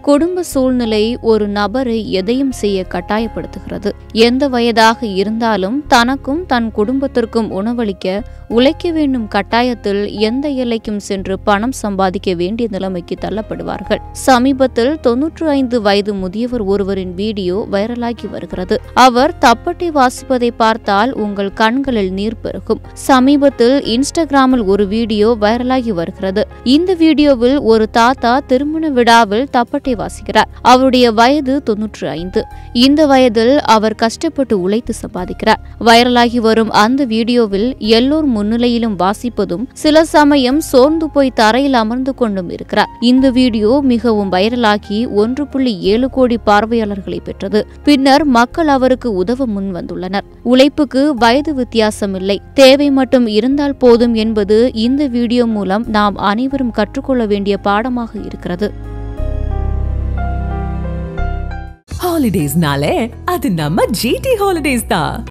குடும்ப சூழ்நிலை ஒரு நபரை எதையும் செய்ய கட்டாயப்படுத்துகிறது எந்த வயதாக இருந்தாலும் தனக்கும் தன் குடும்பத்திற்கும் உணவளிக்க உழைக்க வேண்டும் கட்டாயத்தில் எந்த எல்லைக்கும் சென்று பணம் சம்பாதிக்க வேண்டிய நிலைமைக்கு தள்ளப்படுவார்கள் சமீபத்தில் தொன்னூற்று ஐந்து வயது முதியவர் ஒருவரின் வீடியோ வைரலாகி வருகிறது அவர் தப்பட்டை வாசிப்பதை பார்த்தால் உங்கள் கண்களில் நீர் பெருகும் சமீபத்தில் இன்ஸ்டாகிராமில் ஒரு வீடியோ வைரலாகி வருகிறது இந்த வீடியோவில் ஒரு தாத்தா திருமண விழாவில் தப்பட்டை வாசிக்கிறார் அவருடைய வயது தொன்னூற்று ஐந்து இந்த வயதில் அவர் கஷ்டப்பட்டு உழைத்து சம்பாதிக்கிறார் வைரலாகி வரும் அந்த வீடியோவில் எல்லோர் முன்னிலையிலும் வாசிப்பதும் சில சமயம் சோர்ந்து போய் தரையில் அமர்ந்து கொண்டும் இருக்கிறார் இந்த வீடியோ மிகவும் வைரலாகி ஒன்று புள்ளி ஏழு கோடி பார்வையாளர்களை பெற்றது பின்னர் மக்கள் அவருக்கு உதவ முன் வந்துள்ளனர் உழைப்புக்கு வயது வித்தியாசம் இல்லை தேவை மட்டும் இருந்தால் போதும் என்பது இந்த வீடியோ மூலம் நாம் அனைவரும் கற்றுக்கொள்ள வேண்டிய பாடமாக இருக்கிறது ஹாலிடேஸ்னாலே அது நம்ம ஜிடி ஹாலிடேஸ் தான்